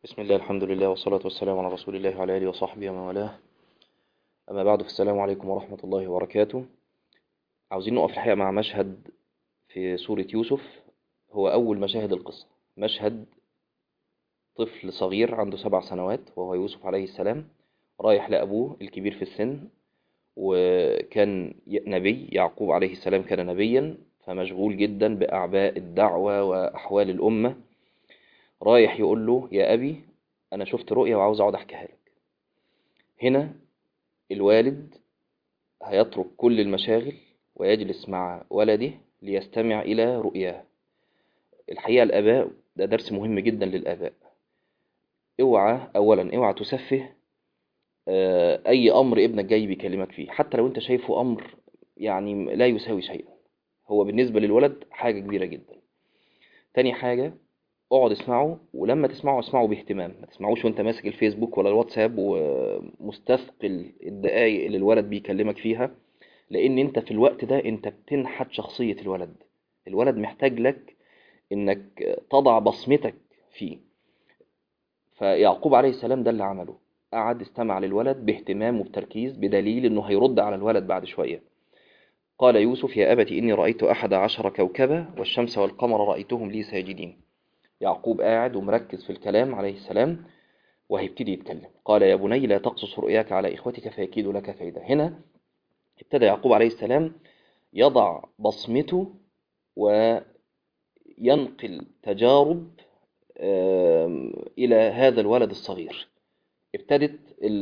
بسم الله الحمد لله والصلاة والسلام على رسول الله وعلى آله وصحبه ومن والاه أما بعد فالسلام عليكم ورحمة الله وبركاته عاوزين نقف الحقيقة مع مشهد في سورة يوسف هو أول مشاهد القصة مشهد طفل صغير عنده سبع سنوات وهو يوسف عليه السلام رايح لأبوه الكبير في السن وكان نبي يعقوب عليه السلام كان نبيا فمشغول جدا بأعباء الدعوة وأحوال الأمة رايح يقول له يا أبي أنا شفت رؤية وعاوز أقعد أحكيها لك هنا الوالد هيترك كل المشاغل ويجلس مع ولده ليستمع إلى رؤياه الحقيقة الآباء ده درس مهم جدا للآباء اوعى أولا اوعى تسفه أي أمر ابنك جاي بيكلمك فيه حتى لو أنت شايفه أمر يعني لا يساوي شيئا هو بالنسبة للولد حاجة كبيرة جدا تاني حاجة اقعد اسمعه ولما تسمعه اسمعه باهتمام ما تسمعوش وانت ماسك الفيسبوك ولا الواتساب ومستثقل الدقايق اللي الولد بيكلمك فيها لان انت في الوقت ده انت بتنحت شخصية الولد الولد محتاج لك انك تضع بصمتك فيه فيعقوب عليه السلام ده اللي عمله قعد استمع للولد باهتمام وبتركيز بدليل انه هيرد على الولد بعد شوية قال يوسف يا أبت إني رأيت أحد عشر كوكبا والشمس والقمر رأيتهم لي ساجدين يعقوب قاعد ومركز في الكلام عليه السلام وهيبتدي يتكلم قال يا بني لا تقصص رؤياك على إخوتك فيكيد لك كيدا هنا ابتدى يعقوب عليه السلام يضع بصمته وينقل تجارب إلى هذا الولد الصغير ابتدت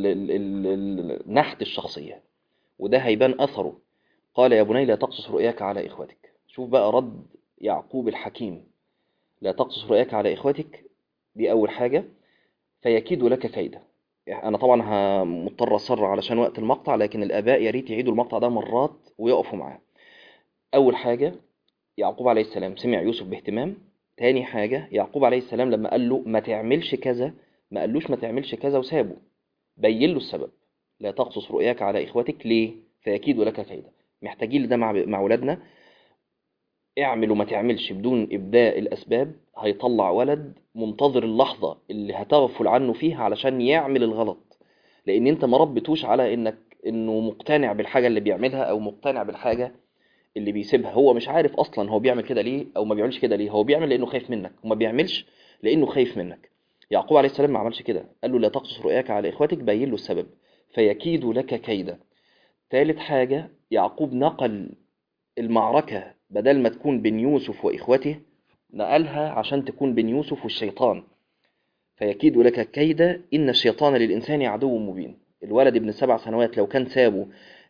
نحت الشخصية وده هيبان أثره قال يا بني لا تقصص رؤياك على إخوتك شوف بقى رد يعقوب الحكيم لا تقصص رؤياك على إخوتك دي أول حاجة فيكيد لك كيدا أنا طبعا مضطر أصر علشان وقت المقطع لكن الآباء يا ريت يعيدوا المقطع ده مرات ويقفوا معاه أول حاجة يعقوب عليه السلام سمع يوسف باهتمام تاني حاجة يعقوب عليه السلام لما قال له ما تعملش كذا ما قالوش ما تعملش كذا وسابه بين له السبب لا تقصص رؤياك على إخوتك ليه فيكيد لك كيدا محتاجين لده مع مع ولادنا اعمل وما تعملش بدون إبداء الأسباب هيطلع ولد منتظر اللحظة اللي هتغفل عنه فيها علشان يعمل الغلط لأن أنت ما ربتوش على إنك إنه مقتنع بالحاجة اللي بيعملها أو مقتنع بالحاجة اللي بيسيبها هو مش عارف أصلا هو بيعمل كده ليه أو ما بيعملش كده ليه هو بيعمل لأنه خايف منك وما بيعملش لأنه خايف منك يعقوب عليه السلام ما عملش كده قال له لا تقصص رؤياك على إخوتك بين له السبب فيكيد لك كيدا ثالث حاجة يعقوب نقل المعركة بدل ما تكون بين يوسف وإخوته نقلها عشان تكون بين يوسف والشيطان فيكيد لك كيدا إن الشيطان للإنسان عدو مبين الولد ابن سبع سنوات لو كان سابه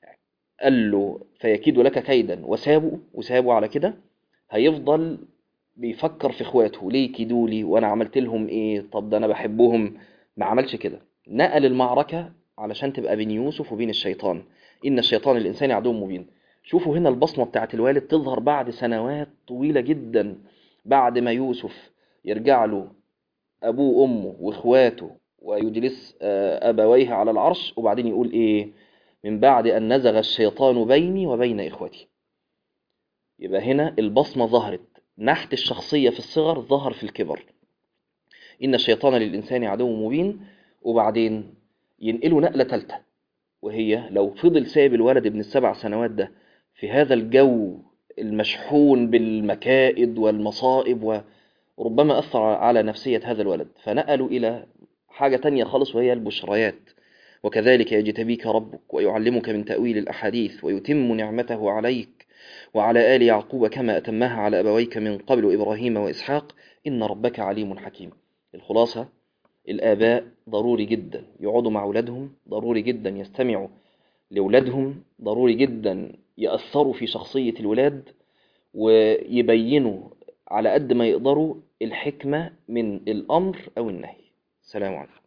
قال له فيكيد لك كيدا وسابه وسابه على كده هيفضل بيفكر في إخواته ليه كيدوا لي وأنا عملت لهم إيه طب ده أنا بحبهم ما عملش كده نقل المعركة علشان تبقى بين يوسف وبين الشيطان إن الشيطان للإنسان عدو مبين شوفوا هنا البصمة بتاعت الوالد تظهر بعد سنوات طويلة جدا بعد ما يوسف يرجع له أبوه وأمه وإخواته ويجلس أبويه على العرش وبعدين يقول إيه من بعد أن نزغ الشيطان بيني وبين إخوتي يبقى هنا البصمة ظهرت نحت الشخصية في الصغر ظهر في الكبر إن الشيطان للإنسان عدو مبين وبعدين ينقله نقلة ثالثة وهي لو فضل سايب الولد ابن السبع سنوات ده في هذا الجو المشحون بالمكائد والمصائب وربما أثر على نفسية هذا الولد فنقلوا إلى حاجة تانية خالص وهي البشريات وكذلك يجتبيك ربك ويعلمك من تأويل الأحاديث ويتم نعمته عليك وعلى آل يعقوب كما أتمها على أبويك من قبل إبراهيم وإسحاق إن ربك عليم حكيم الخلاصة الآباء ضروري جدا يقعدوا مع أولادهم ضروري جدا يستمعوا لأولادهم ضروري جدا يأثروا في شخصية الولاد ويبينوا على قد ما يقدروا الحكمة من الأمر أو النهي السلام عليكم